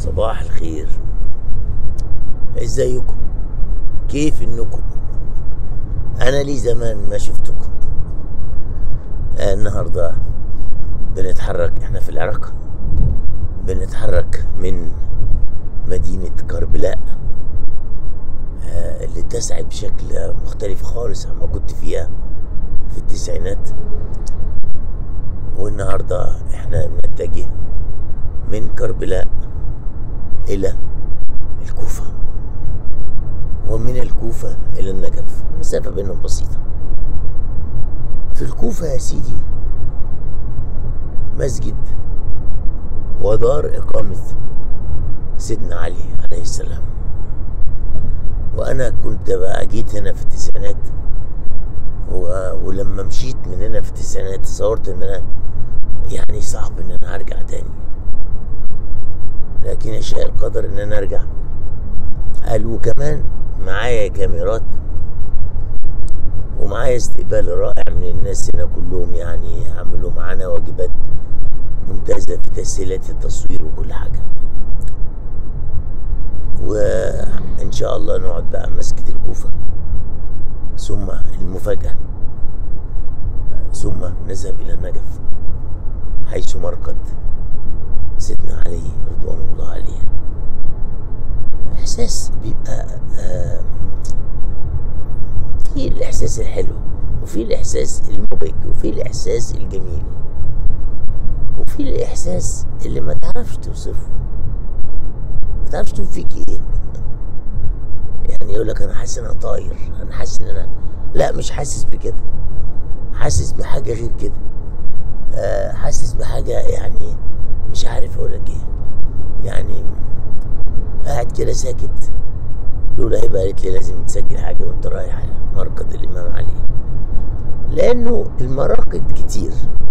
صباح الخير ازيكم كيف انكم انا لي زمان ما شفتكم آه النهارده بنتحرك احنا في العراق بنتحرك من مدينة كربلاء آه اللي اتسعت بشكل مختلف خالص عما كنت فيها في التسعينات والنهارده احنا بنتجه من كربلاء الى الكوفة ومن الكوفة الى النجف المسافة بينهم بسيطة في الكوفة يا سيدي مسجد ودار إقامة سيدنا علي عليه السلام وأنا كنت بقى جيت هنا في التسعينات و... ولما مشيت من هنا في التسعينات تصورت إن أنا يعني صعب إن أنا أرجع تاني لكن يشاء القدر إن أنا أرجع قال وكمان معايا كاميرات ومعايا استقبال رائع من الناس هنا كلهم يعني عملوا معانا واجبات ممتازة في تسهيلات التصوير وكل حاجة وإن شاء الله نقعد بقى مسجد الكوفة ثم المفاجأة ثم نذهب إلى النجف حيث مرقد سيدنا علي رضوان الله عليه إحساس بيبقى آه في الإحساس الحلو وفي الإحساس المبهج وفي الإحساس الجميل وفي الإحساس اللي ما تعرفش توصفه ما تعرفش تقول فيك إيه يعني يقول لك أنا حاسس إن أنا طاير أنا حاسس إن أنا لا مش حاسس بكده حاسس بحاجة غير كده آه حاسس بحاجة يعني مش عارف أقول لك إيه يعني قاعد كده ساكت لولا هيبقى قالت لي لازم تسجل حاجة وأنت رايح مرقد الإمام علي لأنه المراقد كتير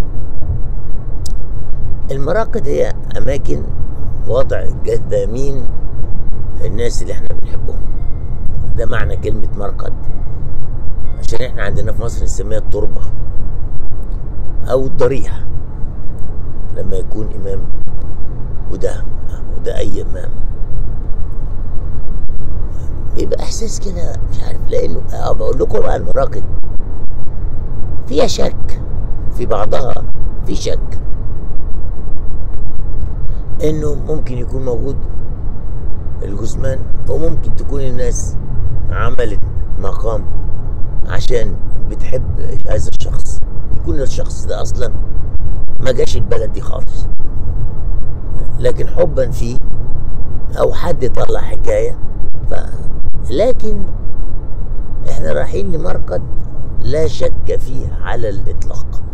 المراقد هي أماكن وضع جثامين الناس اللي احنا بنحبهم ده معنى كلمة مرقد عشان احنا عندنا في مصر نسميها التربة أو الضريح لما يكون إمام وده وده أي إمام بيبقى إحساس كده مش عارف لأنه أه بقول لكم بقى المراقد فيها شك في بعضها في شك انه ممكن يكون موجود الجثمان وممكن تكون الناس عملت مقام عشان بتحب هذا الشخص يكون الشخص ده اصلا ما جاش البلد دي خالص لكن حبا فيه او حد طلع حكايه ف لكن احنا رايحين لمرقد لا شك فيه على الاطلاق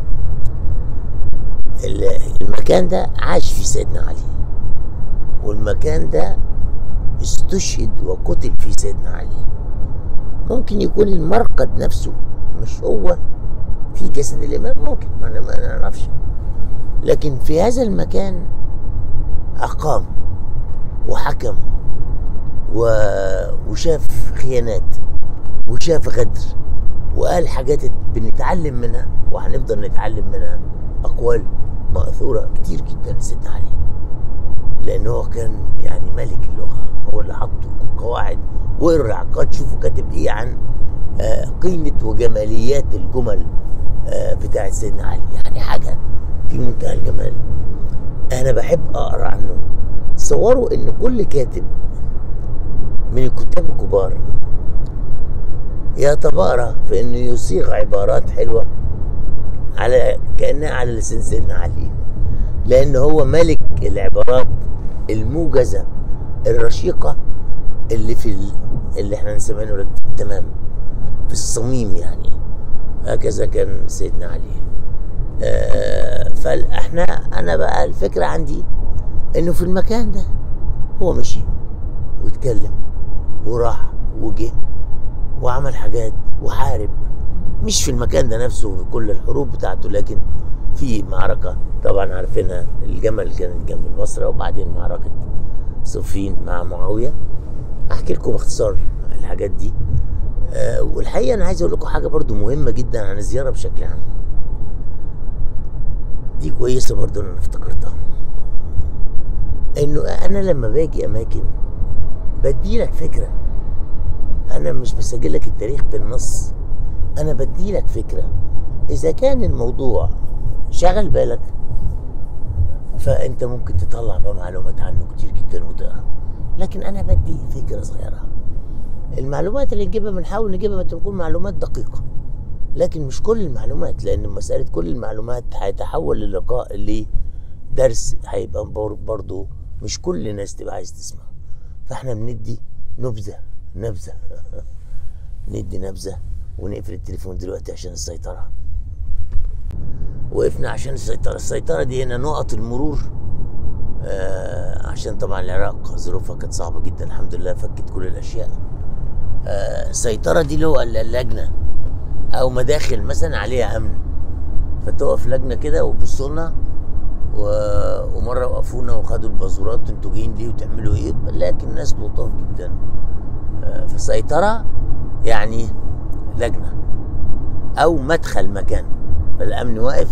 المكان ده عاش فيه سيدنا علي والمكان ده استشهد وقتل فيه سيدنا علي ممكن يكون المرقد نفسه مش هو في جسد الامام ممكن ما ما نعرفش لكن في هذا المكان اقام وحكم و... وشاف خيانات وشاف غدر وقال حاجات بنتعلم منها وهنفضل نتعلم منها اقوال مأثورة كتير جدا لسيدنا علي لأن هو كان يعني ملك اللغة هو اللي حط القواعد والرعقات شوفوا كاتب إيه عن آه قيمة وجماليات الجمل آه بتاعت سيدنا علي يعني حاجة في منتهى الجمال أنا بحب أقرأ عنه تصوروا إن كل كاتب من الكتاب الكبار يتبارى في إنه يصيغ عبارات حلوة على كانها على لسان سيدنا علي لان هو ملك العبارات الموجزه الرشيقه اللي في ال... اللي احنا نسميها لك تمام في الصميم يعني هكذا كان سيدنا علي آه فاحنا انا بقى الفكره عندي انه في المكان ده هو مشي واتكلم وراح وجه وعمل حاجات وحارب مش في المكان ده نفسه بكل الحروب بتاعته لكن في معركة طبعا عارفينها الجمل كانت جنب البصرة وبعدين معركة صفين مع معاوية احكي لكم باختصار الحاجات دي أه والحقيقة انا عايز اقول لكم حاجة برضو مهمة جدا عن الزيارة بشكل عام دي كويسة برضو انا افتكرتها انه انا لما باجي اماكن بديلك فكره انا مش بسجل لك التاريخ بالنص انا بديلك فكره اذا كان الموضوع شغل بالك فانت ممكن تطلع بقى معلومات عنه كتير جدا وتقرا لكن انا بدي فكره صغيره المعلومات اللي نجيبها بنحاول نجيبها تكون معلومات دقيقه لكن مش كل المعلومات لان مساله كل المعلومات هيتحول للقاء لدرس هيبقى بر- برضه مش كل الناس تبقى عايز تسمع فاحنا بندي نبذه نبذه ندي نبذه ونقفل التليفون دلوقتي عشان السيطره وقفنا عشان السيطره السيطره دي هنا نقط المرور آه عشان طبعا العراق ظروفها كانت صعبه جدا الحمد لله فكت كل الاشياء آه السيطره دي اللي هو اللجنه او مداخل مثلا عليها امن فتقف لجنه كده وبصوا لنا و... ومره وقفونا وخدوا البازورات انتوا جايين ليه وتعملوا ايه لكن ناس لطاف جدا آه، فسيطره يعني لجنه او مدخل مكان فالامن واقف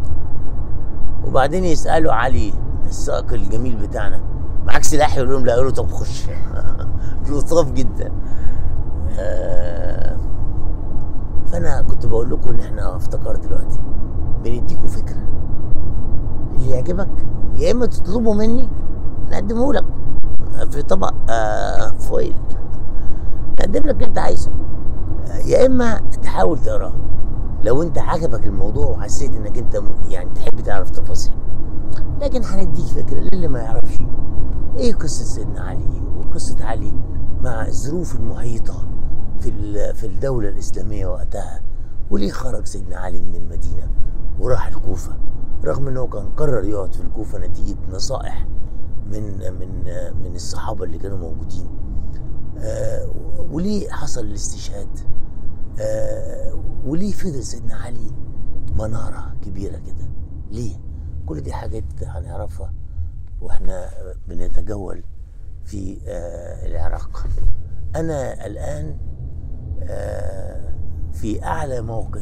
وبعدين يسالوا علي السائق الجميل بتاعنا معاك سلاح يقول لهم لا يقولوا طب خش لطاف جدا آه، فانا كنت بقول لكم ان احنا افتكرت دلوقتي بنديكوا فكره اللي يعجبك يا اما تطلبه مني نقدمه لك في طبق آه فويل نقدم لك اللي انت عايزه آه، يا اما تحاول تقراه لو انت عجبك الموضوع وحسيت انك انت م- يعني تحب تعرف تفاصيل لكن هنديك فكره للي ما يعرفش ايه قصه سيدنا علي وقصه علي مع الظروف المحيطه في ال- في الدوله الاسلاميه وقتها وليه خرج سيدنا علي من المدينه وراح الكوفه رغم انه كان قرر يقعد في الكوفه نتيجه نصائح من من من الصحابه اللي كانوا موجودين آه، وليه حصل الاستشهاد آه، وليه فضل سيدنا علي منارة كبيرة كده ليه كل دي حاجات هنعرفها واحنا بنتجول في آه، العراق انا الان آه، في اعلى موقف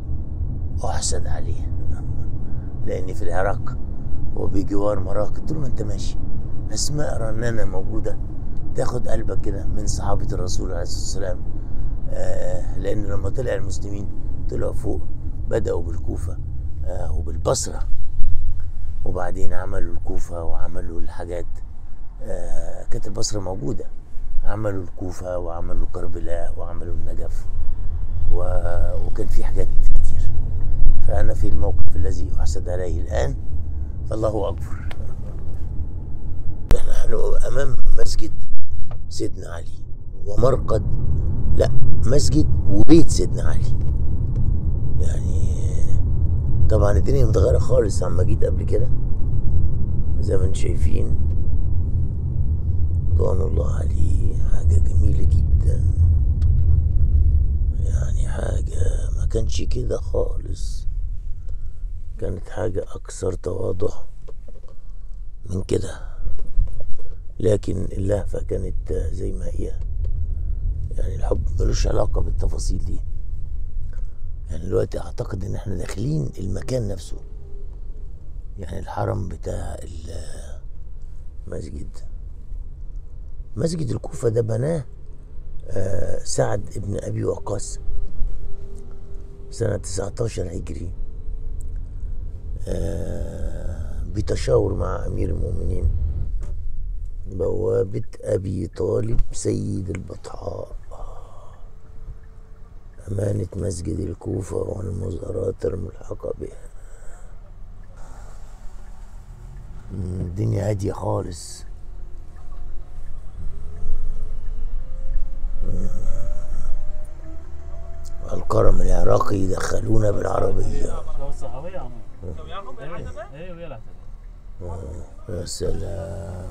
احسد عليه لاني في العراق وبجوار مراكد طول ما انت ماشي اسماء رنانه موجوده تاخد قلبك كده من صحابه الرسول عليه الصلاه والسلام آه لان لما طلع المسلمين طلعوا فوق بداوا بالكوفه آه وبالبصره وبعدين عملوا الكوفه وعملوا الحاجات آه كانت البصره موجوده عملوا الكوفه وعملوا كربلاء وعملوا النجف و... وكان في حاجات كتير فأنا في الموقف الذي أحسد عليه الآن فالله أكبر نحن أمام مسجد سيدنا علي ومرقد لا مسجد وبيت سيدنا علي يعني طبعا الدنيا متغيرة خالص عما جيت قبل كده زي ما انتم شايفين رضوان الله عليه حاجة جميلة جدا يعني حاجة ما كانش كده خالص كانت حاجة أكثر تواضع من كده لكن اللهفة كانت زي ما هي يعني الحب ملوش علاقة بالتفاصيل دي يعني دلوقتي أعتقد إن إحنا داخلين المكان نفسه يعني الحرم بتاع المسجد مسجد الكوفة ده بناه آه، سعد ابن أبي وقاص سنة 19 هجري آه، بتشاور مع أمير المؤمنين بوابة أبي طالب سيد البطحاء أمانة مسجد الكوفة والمزارات الملحقة بها مم، الدنيا هادية خالص الكرم العراقي يدخلونا بالعربية شلون صح وياهم اي اي ويا العتبة يا سلام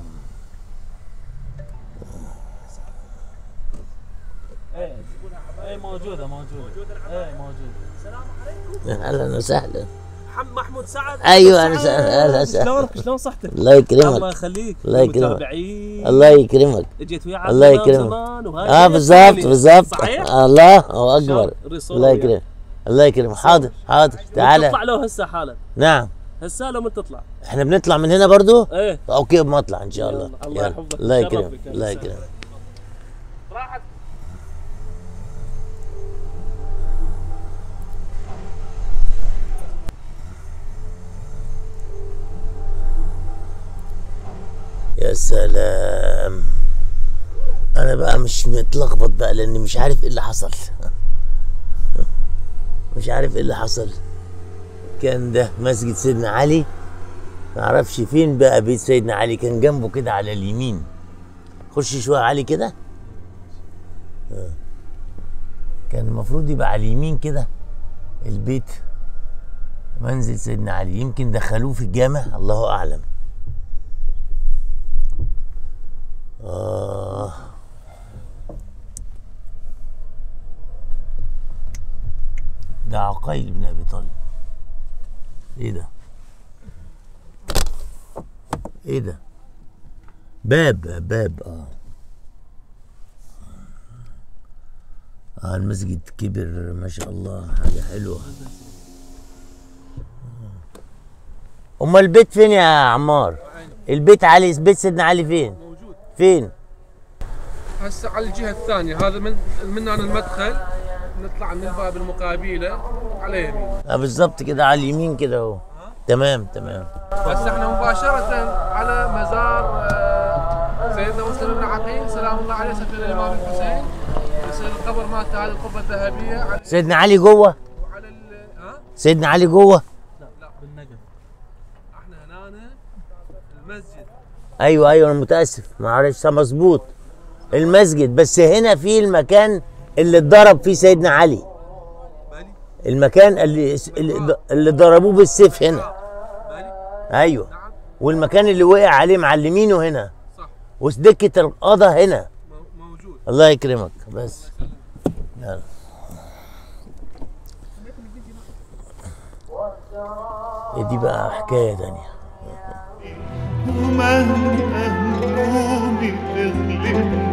اي اي موجودة موجودة اي موجودة اهلا وسهلا محمد محمود سعد ايوه انا سهل اهلا وسهلا شلونك شلون صحتك؟ الله الله يكرمك يخليك الله يكرمك. المتابعين الله يكرمك اجيت ويا الله عبد يكرمك. زمان وهاي اه هي بالضبط الثانية. بالضبط صحيح؟ الله هو اكبر الرسول الله وياك. يكرمك الله يكرمك حاضر حاضر تطلع تعالى له هسه حالا نعم هسه لو من تطلع احنا بنطلع من هنا برضو ايه اوكي بنطلع ان شاء الله يلا، الله يلا. يحفظك الله ويشرفك. يكرمك يلا، الله سلام. يكرمك راحت يا سلام انا بقى مش متلخبط بقى لاني مش عارف ايه اللي حصل مش عارف ايه اللي حصل كان ده مسجد سيدنا علي معرفش فين بقى بيت سيدنا علي كان جنبه كده على اليمين خش شويه علي كده آه. كان المفروض يبقى على اليمين كده البيت منزل سيدنا علي يمكن دخلوه في الجامع الله اعلم آه ده عقيل بن أبي طالب إيه ده؟ إيه ده؟ باب باب آه آه المسجد كبر ما شاء الله حاجة حلوة أمال البيت فين يا عمار؟ البيت علي بيت سيدنا علي فين؟ موجود فين؟ هسه على الجهه الثانيه هذا من من عن المدخل نطلع من الباب المقابله على يمين اه بالظبط كده على اليمين كده اهو تمام تمام هسه احنا مباشره على مزار آه، سيدنا مسلم بن عقيل سلام الله عليه سفير الامام الحسين يصير القبر مالته هذه القبه الذهبيه على سيدنا علي جوه وعلى ال- ها سيدنا علي جوه لا بالنقب احنا هنا المسجد ايوه ايوه انا متاسف معلش مظبوط المسجد بس هنا في المكان اللي اتضرب فيه سيدنا علي بالي المكان اللي اللي, اللي ضربوه بالسيف هنا بالي ايوه نعم والمكان اللي وقع عليه معلمينه هنا صح وسدكه القضا هنا مو- موجود الله يكرمك بس يلا إيه دي بقى حكايه تانيه ومهما همومي تغلب